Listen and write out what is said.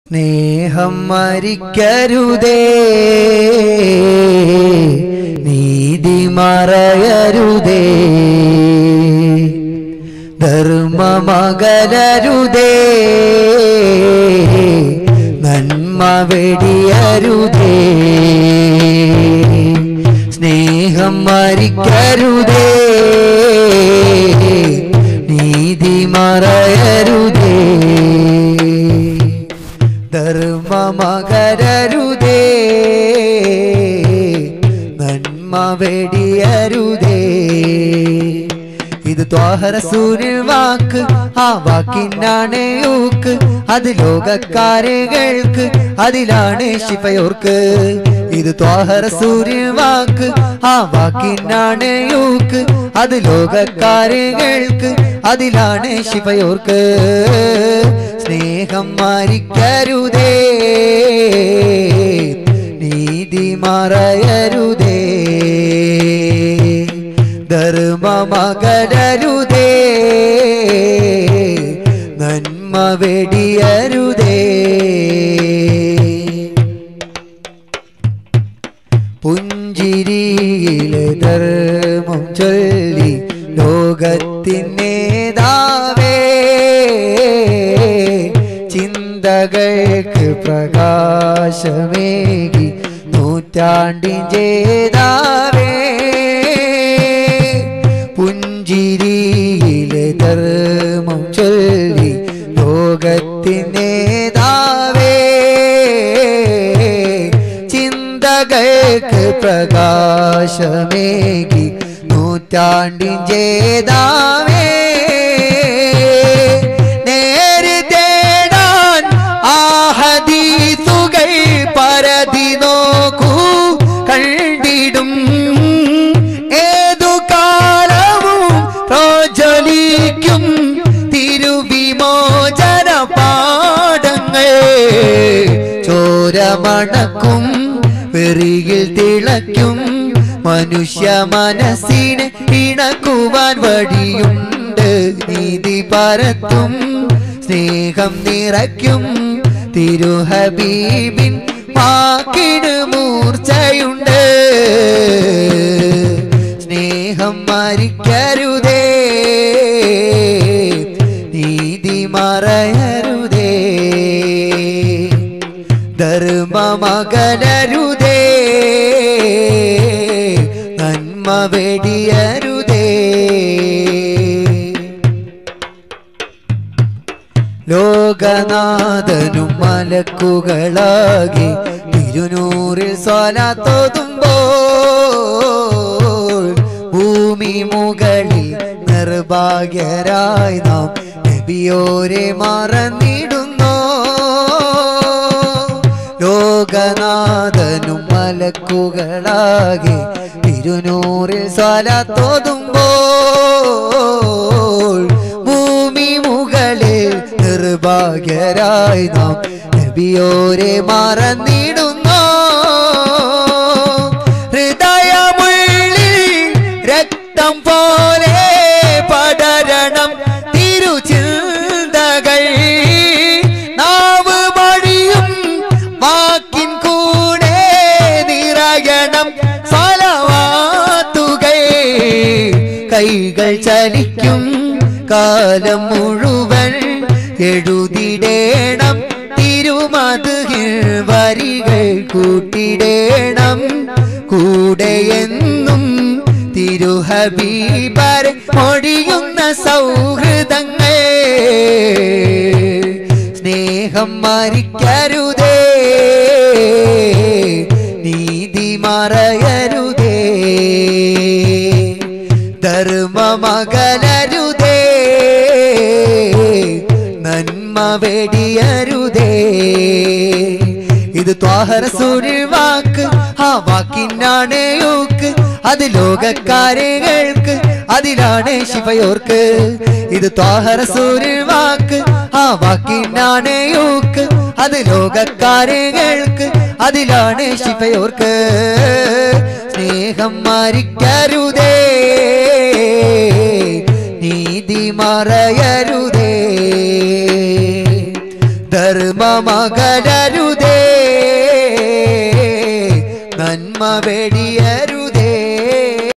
സ്നേഹം മരിക്കരുതേ നീതി മറയരുതേ ധർമ്മമകലരുതേ നന്മ വെടിയരുതേ സ്നേഹം മരിക്കരുതേ നീതി മറയരുതേ ധർമ്മമകരരുതേ നന്മ വെടിയരുതേ ഇത് ത്വാഹരസൂരിൽ വാക്ക് ആ വാക്കിനാണ് യൂക്ക് അത് ലോകക്കാരകൾക്ക് അതിലാണ് ശിഫയോർക്ക് ഇത് ത്വാഹരസൂരിൽ വാക്ക് ആ വാക്കിനാണ് യൂക്ക് അത് ലോകക്കാരകൾക്ക് അതിലാണ് ശിഫയോർക്ക് സ്നേഹം മരിക്കരുതേ നീതി മറയരുതേ ധർമ്മമകലരുതേ നന്മ വെടിയരുതേ പുഞ്ചിരിയിലെ ധർമ്മം ചൊല്ലി ലോകത്തിനേതാവേ ചിന്തകൾക്ക് പ്രകാശമേകി നൂറ്റാണ്ടിൻ ജേതാവേ പുഞ്ചിരിയിലെ ധർമ്മം ചൊല്ലി ലോകത്തിനേതാവേ ചിന്തകൾക്ക് പ്രകാശമേകി നൂറ്റാണ്ടിൻ ജേതാവേ നേര് തേടാൻ ആഹദീസുകൾ പരതി നോക്കൂ കണ്ടിടും ഏതു കാലവും പ്രോജ്വലിക്കും തിരുവിമോചന പാടങ്ങൾ ചോരമണക്കും വെറിയിൽ തിളയ്ക്കും മനുഷ്യ മനസ്സിനെ ഇണക്കുവാൻ വഴിയുണ്ട് നീതി പരത്തും സ്നേഹം നിറയ്ക്കും തിരുഹബീബിൻ വാക്കിന് മൂർച്ചയുണ്ട് സ്നേഹം മരിക്കരുതേ നീതി മറയരുതേ ധർമ്മമകലരുതേ നന്മ വെടിയരുതേ ലോകനാഥനും മലക്കുകളാകെ തിരുനൂറിൽ സ്വലാത്തോതുമ്പോൾ ഭൂമി മുകളിൽ നിർഭാഗ്യരായി നാം നബിയോരെ മറന്നിടുന്നോ ലോകനാഥനും മലക്കുകളാകെ തിരുനൂറിൽ സ്വലാത്തോതുമ്പോൾ ഭൂമി മുകളിൽ നിർഭാഗ്യരായി നാം നബിയോരെ മറന്നിടുന്നോ ഹൃദയമുള്ളിൽ രക്തം പോലെ പടരണം തിരുചിന്തകൾ നാവ് വഴിയും വാക്കിൻ കൂടെ നിറയണം ഫലവാത്തുകൾ കൈകൾ ചലിക്കും കാലം മുഴുവൻ എഴുതിടേണം തിരുമതുകിൽ വരികൾ കൂട്ടിടേണം കൂടെയെന്നും തിരുഹബീബർ ഒഴിയുന്ന സൗഹൃദങ്ങൾ സ്നേഹം മരിക്കരുതേ നീതി മറയരുതേ ധർമ്മമകലരുതേ നന്മ വെടിയരുതേ ഇത് ത്വാഹരസൂരിൽ വാക്ക് ആ വാക്കിനാണ് യൂക്ക് അത് ലോകക്കാരകൾക്ക് അതിലാണ് ശിവയോർക്ക് ഇത് ത്വാഹരസൂരിൽ വാക്ക് ആ വാക്കിനാണ് യൂക്ക് അത് ലോകക്കാരകൾക്ക് അതിലാണ് ശിവയോർക്ക് സ്നേഹം മരിക്കരുതേ നീതി മറയരുതേ ധർമ്മ മകരരുതേ നന്മ വെടിയരുതേ